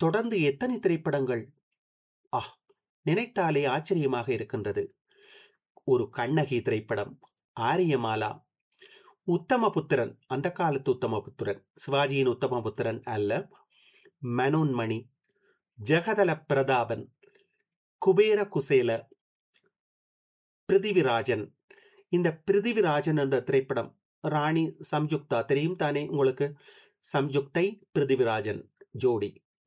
தொடர்ந்து எத்தனை திரைப்படங்கள் ஆ நினைத்தாலே ஆச்சரியமாக இருக்கின்றது ஒரு கண்ணகி திரைப்படம் ஆரியமாலா உத்தமபுத்திரன் அந்த காலத்து உத்தமபுத்திரன் சிவாஜியின் உத்தமபுத்திரன் அல்ல மனோன்மணி ஜெகதல பிரதாபன் குபேர குசேல பிருதிவிராஜன் இந்த பிருதிவிராஜன் என்ற திரைப்படம் ராணி சம்யுக்தா தெரியும் தானே உங்களுக்கு சம்யுக்தை பிருதிவிராஜன் ஜோடி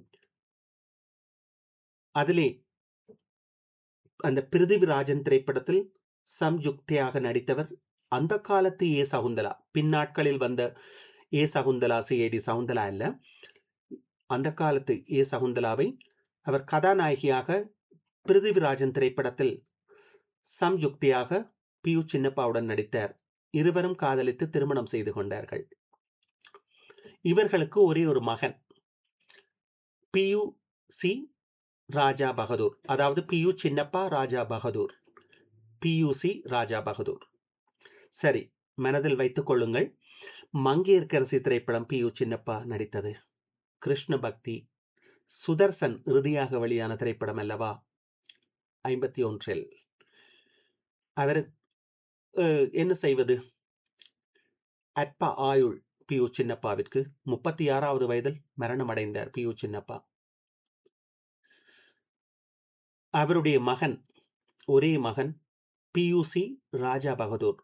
அதிலே அந்த பிருதிவிராஜன் திரைப்படத்தில் சம்யுக்தியாக நடித்தவர் அந்த காலத்து ஏ சகுந்தலா பின்னாட்களில் வந்த ஏ சகுந்தலா சிஐடி சகுந்தலா அல்ல அந்த காலத்து ஏ சகுந்தலாவை அவர் கதாநாயகியாக பிருதிவிராஜன் திரைப்படத்தில் சம்யுக்தியாக பி யு சின்னப்பாவுடன் நடித்தார் இருவரும் காதலித்து திருமணம் செய்து கொண்டார்கள் இவர்களுக்கு ஒரே ஒரு மகன் P U C Raja Bahadur அதாவது P U Chinnappa Raja Bahadur P U C Raja Bahadur சரி மனதில் வைத்துக் கொள்ளுங்கள் மங்கையர்கரசி திரைப்படம் பி யு சின்னப்பா நடித்தது கிருஷ்ண பக்தி சுதர்சன் இறுதியாக வெளியான திரைப்படம் அல்லவா ஐம்பத்தி ஒன்றில் அவர் என்ன செய்வது அற்ப ஆயுள் பி யு சின்னப்பாவிற்கு முப்பத்தி ஆறாவது வயதில் மரணம் அடைந்தார் பி யு சின்னப்பா அவருடைய மகன் ஒரே மகன் P U C Raja Bahadur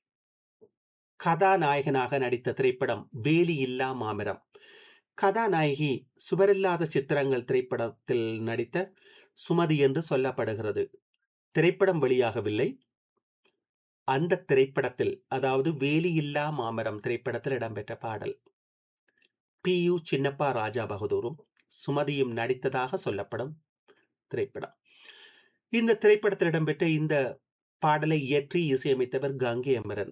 கதாநாயகனாக நடித்த திரைப்படம் வேலி இல்லா மாமரம் கதாநாயகி சுவரில்லாத சித்திரங்கள் திரைப்படத்தில் நடித்த சுமதி என்று சொல்லப்படுகிறது திரைப்படம் வெளியாகவில்லை அந்த திரைப்படத்தில் அதாவது வேலி இல்லா மாமரம் திரைப்படத்தில் இடம்பெற்ற பாடல் பி யு சின்னப்பா ராஜா பகதூரும் சுமதியும் நடித்ததாக சொல்லப்படும் திரைப்படம் இந்த திரைப்படத்தில் இடம்பெற்ற இந்த பாடலை இயற்றி இசையமைத்தவர் கங்கை அமரன்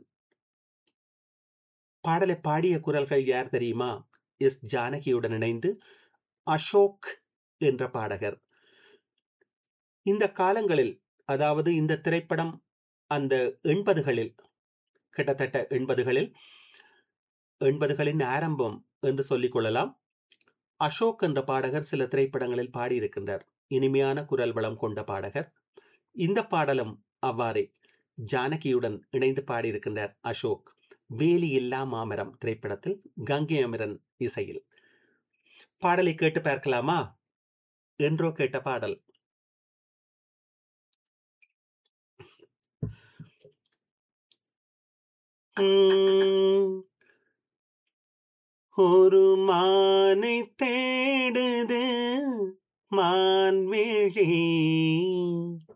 பாடலை பாடிய குரல்கள் யார் தெரியுமா எஸ் ஜானகியுடன் இணைந்து அசோக் என்ற பாடகர் இந்த காலங்களில் அதாவது இந்த திரைப்படம் அந்த எண்பதுகளில் கிட்டத்தட்ட எண்பதுகளில் எண்பதுகளின் ஆரம்பம் என்று சொல்லிக் கொள்ளலாம் அசோக் என்ற பாடகர் சில திரைப்படங்களில் பாடியிருக்கின்றார் இனிமையான குரல் வளம் கொண்ட பாடகர் இந்த பாடலும் அவ்வாறே ஜானகியுடன் இணைந்து பாடியிருக்கின்றார் அசோக் வேலி இல்லா மாமரம் திரைப்படத்தில் கங்கை அமரன் இசையில் பாடலை கேட்டு பார்க்கலாமா என்றோ கேட்ட பாடல் ஒரு மானை தேடுது மான்விழி